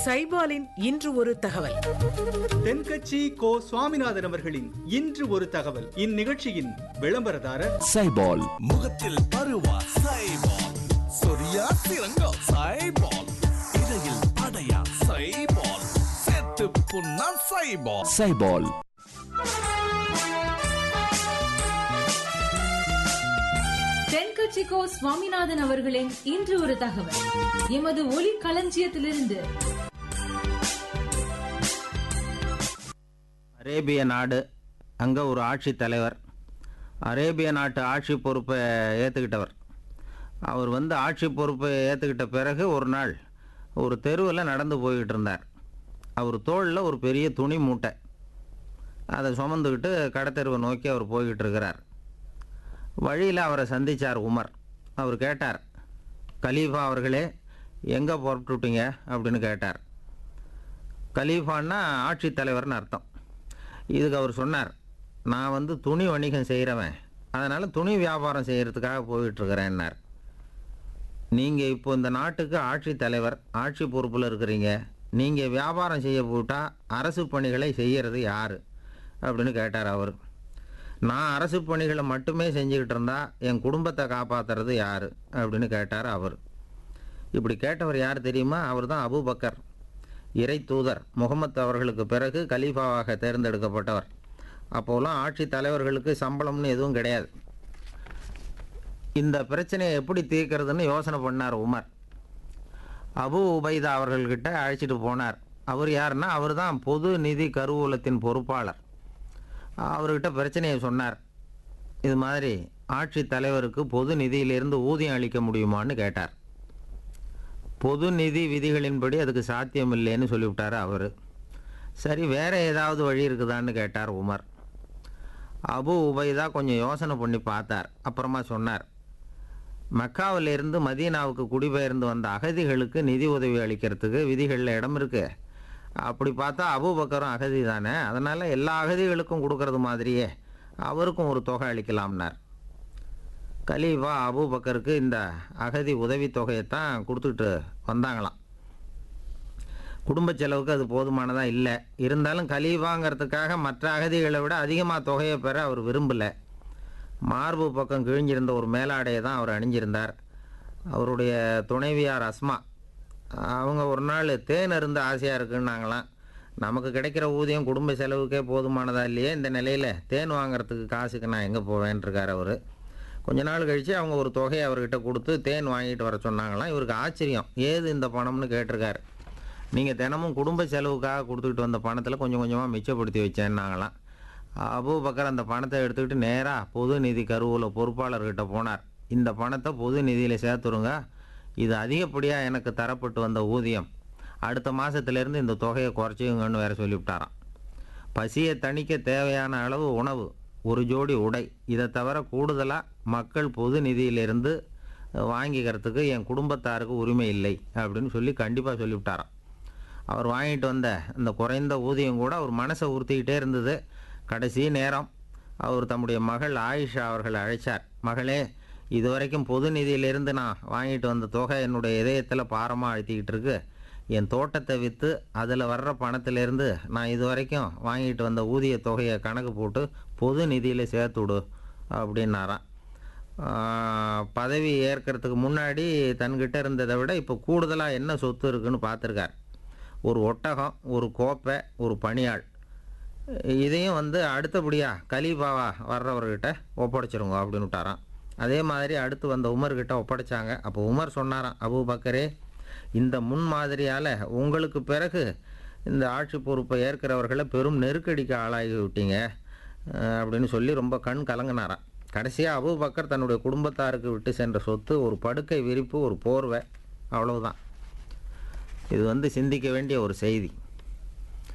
சைபாலின் இன்று ஒரு தகவல் தென்கட்சி கோ சுவாமிநாதன் அவர்களின் இன்று ஒரு தகவல் இந்நிகழ்ச்சியின் விளம்பரதாரர் சைபால் முகத்தில் பருவா சைபால் சொரியா சிறங்கோ சைபால் இடையில் அடையா சைபால் செத்து புண்ணா சைபால் சைபால் தென்கட்சிக்கோ சுவாமிநாதன் அவர்களின் இன்று ஒரு தகவல் எமது ஒலி களஞ்சியத்திலிருந்து அரேபிய நாடு அங்கே ஒரு ஆட்சி தலைவர் அரேபிய நாட்டு ஆட்சி பொறுப்பை ஏற்றுக்கிட்டவர் அவர் வந்து ஆட்சி பொறுப்பை ஏற்றுக்கிட்ட பிறகு ஒரு நாள் ஒரு தெருவில் நடந்து போய்கிட்டு இருந்தார் அவர் தோளில் ஒரு பெரிய துணி மூட்டை அதை சுமந்துக்கிட்டு கடத்தெருவை நோக்கி அவர் போய்கிட்டு இருக்கிறார் வழியில் அவரை சந்திச்சார் உமர் அவர் கேட்டார் கலீஃபா அவர்களே எங்கே புறப்பட்டுட்டீங்க அப்படின்னு கேட்டார் கலீஃபான்னா ஆட்சித் தலைவர்னு அர்த்தம் இதுக்கு அவர் சொன்னார் நான் வந்து துணி வணிகம் செய்கிறவன் அதனால் துணி வியாபாரம் செய்கிறதுக்காக போயிட்டுருக்கிறேன்னார் நீங்கள் இப்போ இந்த நாட்டுக்கு ஆட்சி தலைவர் ஆட்சி பொறுப்பில் இருக்கிறீங்க நீங்கள் வியாபாரம் செய்ய போட்டால் அரசு பணிகளை செய்கிறது யார் அப்படின்னு கேட்டார் அவர் நான் அரசு பணிகளை மட்டுமே செஞ்சுக்கிட்டு இருந்தா என் குடும்பத்தை காப்பாற்றுறது யார் அப்படின்னு கேட்டார் அவர் இப்படி கேட்டவர் யார் தெரியுமா அவர் தான் அபூபக்கர் இறை தூதர் முகமது அவர்களுக்கு பிறகு கலீஃபாவாக தேர்ந்தெடுக்கப்பட்டவர் அப்போலாம் ஆட்சி தலைவர்களுக்கு சம்பளம்னு எதுவும் கிடையாது இந்த பிரச்சனையை எப்படி தீர்க்கறதுன்னு யோசனை பண்ணார் உமர் அபு உபைதா அவர்கள்கிட்ட அழைச்சிட்டு போனார் அவர் யாருன்னா அவர் தான் பொது நிதி கருவூலத்தின் பொறுப்பாளர் அவர்கிட்ட பிரச்சனையை சொன்னார் இது மாதிரி ஆட்சி தலைவருக்கு பொது நிதியிலிருந்து ஊதியம் அளிக்க முடியுமான்னு கேட்டார் பொது நிதி விதிகளின்படி அதுக்கு சாத்தியம் இல்லைன்னு சொல்லிவிட்டார் அவர் சரி வேற ஏதாவது வழி இருக்குதான்னு கேட்டார் உமர் அபு உபைதா கொஞ்சம் யோசனை பண்ணி பார்த்தார் அப்புறமா சொன்னார் மக்காவிலிருந்து மதீனாவுக்கு குடிபெயர்ந்து வந்த அகதிகளுக்கு நிதி உதவி அளிக்கிறதுக்கு விதிகளில் இடம் இருக்கு அப்படி பார்த்தா அபூபக்கரும் அகதி தானே அதனால் எல்லா அகதிகளுக்கும் கொடுக்கறது மாதிரியே அவருக்கும் ஒரு தொகை அளிக்கலாம்னார் கலீஃபா அபூபக்கருக்கு இந்த அகதி உதவித் தொகையைத்தான் கொடுத்துட்டு வந்தாங்களாம் குடும்ப செலவுக்கு அது போதுமானதாக இல்லை இருந்தாலும் கலீஃபாங்கிறதுக்காக மற்ற அகதிகளை விட அதிகமாக தொகையை பெற அவர் விரும்பலை மார்பு பக்கம் கிழிஞ்சிருந்த ஒரு மேலாடையை தான் அவர் அணிஞ்சிருந்தார் அவருடைய துணைவியார் அஸ்மா அவங்க ஒரு நாள் தேன் அருந்து ஆசையாக இருக்குன்னாங்களாம் நமக்கு கிடைக்கிற ஊதியம் குடும்ப செலவுக்கே போதுமானதா இல்லையே இந்த நிலையில் தேன் வாங்குறதுக்கு காசுக்கு நான் எங்கே போவேன்ருக்கார் அவர் கொஞ்ச நாள் கழித்து அவங்க ஒரு தொகையை அவர்கிட்ட கொடுத்து தேன் வாங்கிட்டு வர சொன்னாங்களாம் இவருக்கு ஆச்சரியம் ஏது இந்த பணம்னு கேட்டிருக்காரு நீங்கள் தினமும் குடும்ப செலவுக்காக கொடுத்துக்கிட்டு வந்த பணத்தில் கொஞ்சம் கொஞ்சமாக மிச்சப்படுத்தி வச்சேன்னாங்களாம் அபூபக்கர் அந்த பணத்தை எடுத்துக்கிட்டு நேராக பொது நிதி கருவூல பொறுப்பாளர்கிட்ட போனார் இந்த பணத்தை பொது நிதியில் சேர்த்துருங்க இது அதிகப்படியாக எனக்கு தரப்பட்டு வந்த ஊதியம் அடுத்த மாதத்துலேருந்து இந்த தொகையை குறைச்சிங்கன்னு வேற சொல்லிவிட்டாராம் பசியை தணிக்க தேவையான அளவு உணவு ஒரு ஜோடி உடை இதை தவிர கூடுதலாக மக்கள் பொது நிதியிலிருந்து வாங்கிக்கிறதுக்கு என் குடும்பத்தாருக்கு உரிமை இல்லை அப்படின்னு சொல்லி கண்டிப்பாக சொல்லிவிட்டாராம் அவர் வாங்கிட்டு வந்த இந்த குறைந்த ஊதியம் கூட அவர் மனசை உறுத்திக்கிட்டே இருந்தது கடைசி நேரம் அவர் தம்முடைய மகள் ஆயிஷா அவர்களை அழைச்சார் மகளே இதுவரைக்கும் பொது நிதியிலிருந்து நான் வாங்கிட்டு வந்த தொகை என்னுடைய இதயத்தில் பாரமாக அழுத்திக்கிட்டு இருக்கு என் தோட்டத்தை விற்று அதில் வர்ற பணத்திலேருந்து நான் இது வரைக்கும் வாங்கிட்டு வந்த ஊதிய தொகையை கணக்கு போட்டு பொது நிதியில் சேர்த்து விடு அப்படின்னாராம் ஆஹ், பதவி ஏற்கிறதுக்கு முன்னாடி தன்கிட்ட இருந்ததை விட இப்போ கூடுதலாக என்ன சொத்து இருக்குன்னு பார்த்துருக்கார் ஒரு ஒட்டகம் ஒரு கோப்பை ஒரு பணியாள் இதையும் வந்து அடுத்தபடியாக கலீஃபாவா வர்றவர்கிட்ட ஒப்படைச்சிருங்க அப்படின்னு விட்டாராம் அதே மாதிரி அடுத்து வந்த உமர்கிட்ட ஒப்படைச்சாங்க அப்போ உமர் சொன்னாராம் அபூபக்கரே இந்த முன்மாதிரியால் உங்களுக்கு பிறகு இந்த ஆட்சி பொறுப்பை ஏற்கிறவர்களை பெரும் நெருக்கடிக்கு ஆளாகி விட்டீங்க அஹ், அப்படின்னு சொல்லி ரொம்ப கண் கலங்கினாராம் கடைசியாக அபூபக்கர் தன்னுடைய குடும்பத்தாருக்கு விட்டு சென்ற சொத்து ஒரு படுக்கை விரிப்பு ஒரு போர்வை அவ்வளவுதான் இது வந்து சிந்திக்க வேண்டிய ஒரு செய்தி